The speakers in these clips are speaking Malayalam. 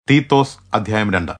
തീത്തോസ് അധ്യായം രണ്ട്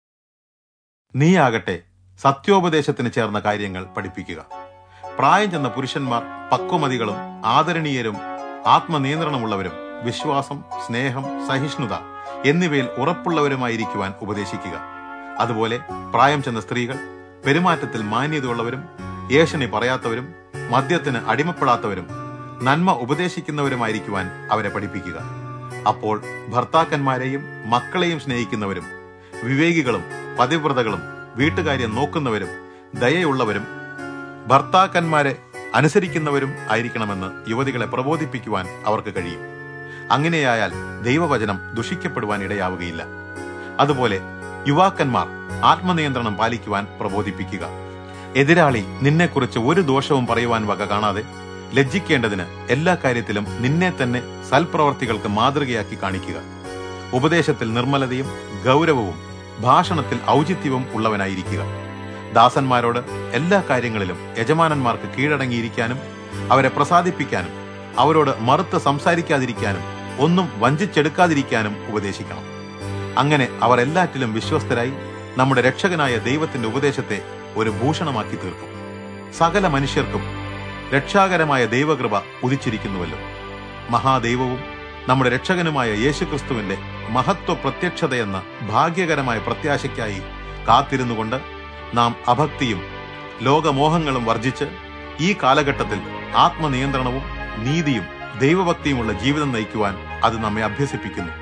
നീയാകട്ടെ സത്യോപദേശത്തിന് ചേർന്ന കാര്യങ്ങൾ പഠിപ്പിക്കുക പ്രായം ചെന്ന പുരുഷന്മാർ പക്വമതികളും ആദരണീയരും ആത്മനിയന്ത്രണമുള്ളവരും വിശ്വാസം സ്നേഹം സഹിഷ്ണുത എന്നിവയിൽ ഉറപ്പുള്ളവരുമായിരിക്കുവാൻ ഉപദേശിക്കുക അതുപോലെ പ്രായം ചെന്ന സ്ത്രീകൾ പെരുമാറ്റത്തിൽ മാന്യതയുള്ളവരും ഏഷണി പറയാത്തവരും മദ്യത്തിന് അടിമപ്പെടാത്തവരും നന്മ ഉപദേശിക്കുന്നവരുമായിരിക്കുവാൻ അവരെ പഠിപ്പിക്കുക അപ്പോൾ ഭർത്താക്കന്മാരെയും മക്കളെയും സ്നേഹിക്കുന്നവരും വിവേകികളും പതിവ്രതകളും വീട്ടുകാര്യം നോക്കുന്നവരും ദയയുള്ളവരും ഭർത്താക്കന്മാരെ അനുസരിക്കുന്നവരും ആയിരിക്കണമെന്ന് യുവതികളെ പ്രബോധിപ്പിക്കുവാൻ അവർക്ക് കഴിയും അങ്ങനെയായാൽ ദൈവവചനം ദുഷിക്കപ്പെടുവാൻ ഇടയാവുകയില്ല അതുപോലെ യുവാക്കന്മാർ ആത്മനിയന്ത്രണം പാലിക്കുവാൻ പ്രബോധിപ്പിക്കുക എതിരാളി നിന്നെക്കുറിച്ച് ഒരു ദോഷവും പറയുവാൻ വക കാണാതെ ലജ്ജിക്കേണ്ടതിന് എല്ലാ കാര്യത്തിലും നിന്നെ തന്നെ സൽപ്രവർത്തികൾക്ക് മാതൃകയാക്കി കാണിക്കുക ഉപദേശത്തിൽ നിർമ്മലതയും ഗൗരവവും ഭാഷണത്തിൽ ഔചിത്യവും ഉള്ളവനായിരിക്കുക ദാസന്മാരോട് എല്ലാ കാര്യങ്ങളിലും യജമാനന്മാർക്ക് കീഴടങ്ങിയിരിക്കാനും അവരെ പ്രസാദിപ്പിക്കാനും അവരോട് മറുത്ത് സംസാരിക്കാതിരിക്കാനും ഒന്നും വഞ്ചിച്ചെടുക്കാതിരിക്കാനും ഉപദേശിക്കണം അങ്ങനെ അവർ എല്ലാറ്റിലും വിശ്വസ്തരായി നമ്മുടെ രക്ഷകനായ ദൈവത്തിന്റെ ഉപദേശത്തെ ഒരു ഭൂഷണമാക്കി തീർക്കും സകല മനുഷ്യർക്കും രക്ഷാകരമായ ദൈവകൃപ ഉദിച്ചിരിക്കുന്നുവല്ലോ മഹാദൈവവും നമ്മുടെ രക്ഷകനുമായ യേശുക്രിസ്തുവിന്റെ മഹത്വ പ്രത്യക്ഷതയെന്ന ഭാഗ്യകരമായ പ്രത്യാശയ്ക്കായി കാത്തിരുന്നുകൊണ്ട് നാം അഭക്തിയും ലോകമോഹങ്ങളും വർജിച്ച് ഈ കാലഘട്ടത്തിൽ ആത്മനിയന്ത്രണവും നീതിയും ദൈവഭക്തിയുമുള്ള ജീവിതം നയിക്കുവാൻ അത് നമ്മെ അഭ്യസിപ്പിക്കുന്നു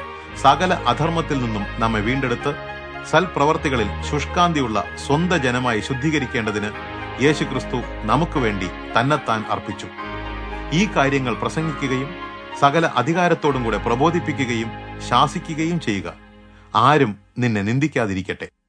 സകല അധർമ്മത്തിൽ നിന്നും നമ്മെ വീണ്ടെടുത്ത് സൽപ്രവർത്തികളിൽ ശുഷ്കാന്തിയുള്ള സ്വന്ത ജനമായി ശുദ്ധീകരിക്കേണ്ടതിന് യേശുക്രിസ്തു നമുക്ക് വേണ്ടി തന്നെത്താൻ അർപ്പിച്ചു ഈ കാര്യങ്ങൾ പ്രസംഗിക്കുകയും സകല അധികാരത്തോടും കൂടെ പ്രബോധിപ്പിക്കുകയും ശാസിക്കുകയും ചെയ്യുക ആരും നിന്നെ നിന്ദിക്കാതിരിക്കട്ടെ